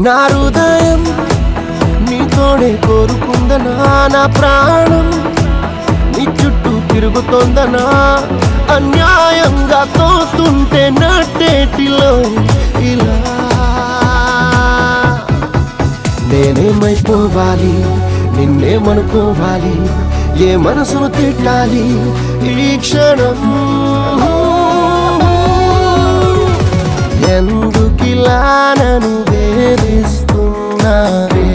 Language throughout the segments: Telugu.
నా హృదయం నీతోనే కోరుకుందనా నా ప్రాణం నీ చుట్టూ తిరుగుతోందనా అన్యాయంగా తోస్తుంటే నట్టేటిలో ఇలా నేనేమైపోవాలి నిన్నేమనుకోవాలి ఏ మనసును తిట్టాలి ఈ క్షణం ఎందుకిలా నన్ను వేధిస్తున్నావే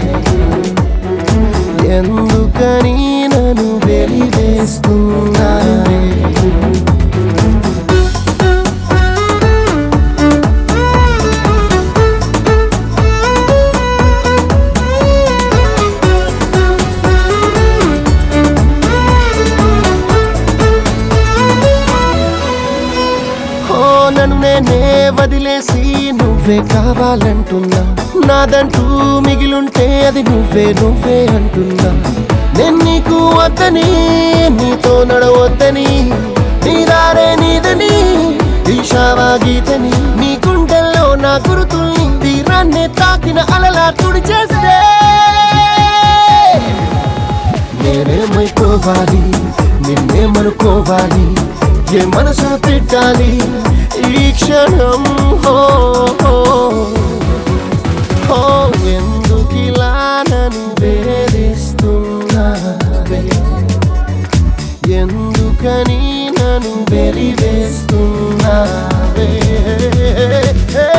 ఎందుకని నన్ను వెలివేస్తున్నావే ఓ నన్ను నేనే వదిలేసి నువ్వే కావాలంటున్నా నాదంటూ మిగిలుంటే అది నువ్వే నువ్వే అంటున్నా నేను నీకు వద్దని నీతో నడవద్దని నీదారే నీదని దిశావా గీతని నీ గుండెల్లో నా గురుతుల్ని తీరాన్నే తాకిన అలలా తుడి చేస్తే నేనేమైపోవాలి నిన్నేమనుకోవాలి ఏ మనసు తిట్టాలి ఈ క్షణం హో హో, హో ఎందుకిలా నన్ను వేధిస్తున్నావే ఎందుకని నన్ను వెలివేస్తున్నావే